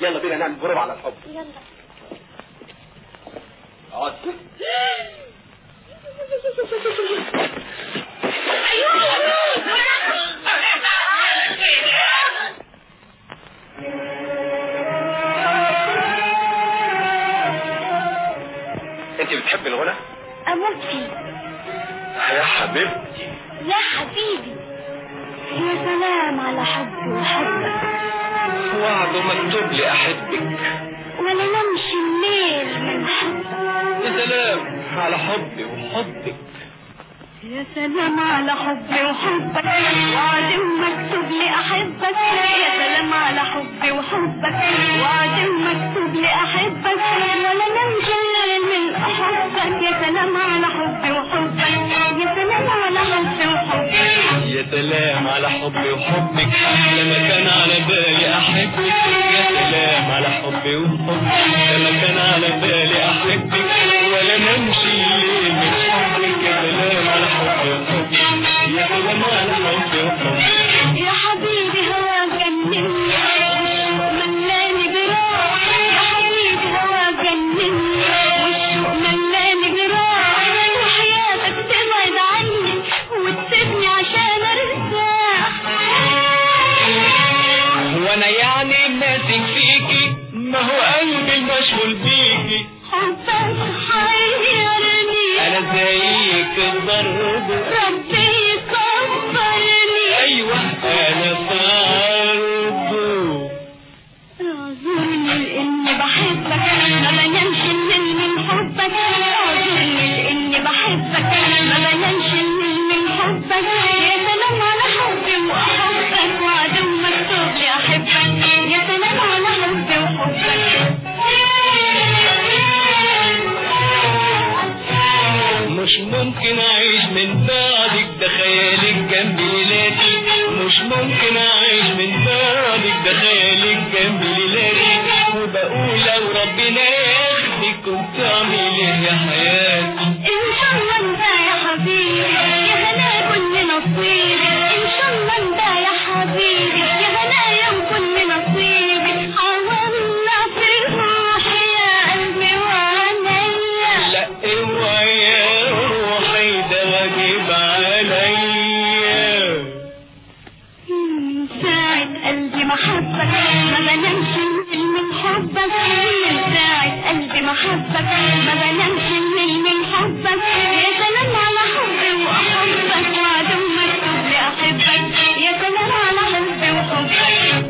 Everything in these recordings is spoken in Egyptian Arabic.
يلا بينا نعمل بروف على الحب يلا اقعد انت بتحبي الغنى اموت فيه يا حبيبتي يا حبيبي يا سلام على حبي وحبك وعد مكتوب لي احبك ولا نمشي الليل من حبك يا سلام على حبي وحبك يا سلام على حبي وحبك وعد مكتوب لي احبك يا سلام على حبي وحبك وعد مكتوب لي احبك ولا نمشي الليل من احبك يا سلام على حبي وحبك يا سلام على حبي وحبك يا سلام على حبي وحبك لما كان على بالي احبك يا سلام على حبي وحبك لما كان على بالي احبك ولا نمشي الليل من حبك يا سلام على حبي وحبك يا سلام على حبي وحبك يا حبيبي هواك جنني والشوق ملاني براح يا حبيبي هواك جنني والشوق ملاني براح وحياتك تبعد عني وتسيبني عشان ارتاح وانا يعني ماسك فيكي ما هو قلبي مشغول بيكي حبك حيرني انا زيك برضه ربي يكبرني ايوه انا برضه اعذرني لاني بحبك ما بنامش الليل من حبك اعذرني لاني بحبك ما بنامش الليل من حبك يا سلام على حبي واحبك وعد مكتوب لي احبك يا سلام على حبي وحبك مش ممكن اعيش من بعدك ده خيالك جنب ليلاتي مش ممكن اعيش من بعدك ده خيالك جنب ليلاتي وبقول لو ربنا ياخدك كنت اعمل ايه يا حياتي ان شاء الله انت يا حبيبي يا هنا كل نصيبي ان شاء الله انت يا حبيبي يا هنايا كل نصيبي حولنا في روحي يا قلبي وعينيا لا اوعى يا روحي ده واجب عليا من ساعة قلبي ما حبك ما بنامش الليل من حبك من ساعة قلبي ما حبك ما بنامش الليل من حبك يا سلام على حبي وأحبك وعد مكتوب لي أحبك يا سلام على حبي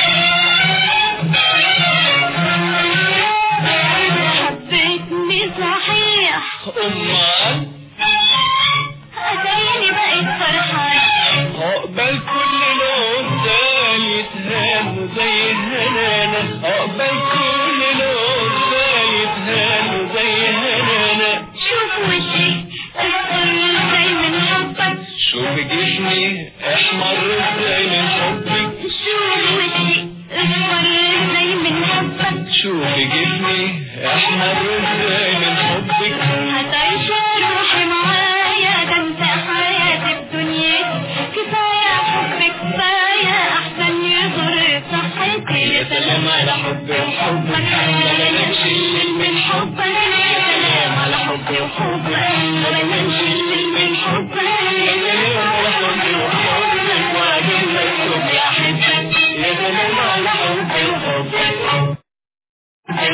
وحبك حبيتني صحيح امال أتاريني بقيت فرحان عقبال كل لون تاني يتهان زي هنانا عقبال كل لون تاني يتهان زي هنانا شوف وشي اصفر ازاي من حبك شوف جسمي احمر ازاي من حبك شوف وشي اصفر ازاي من حبك شوف جسمي احمر ازاي من حبك هتعيش يا روحي معايا ده انت حياتي بدنيتي كفاية حبك كفاية احسن يضر صحتي يا سلام على حبي وحبك ما بنامش الليل من حبك يا سلام على حبي وحبك ما بنامش الليل من حبك يا سلام على حبي وحبك وعدين مكتوب يا حبك يا سلام على حبي وحبك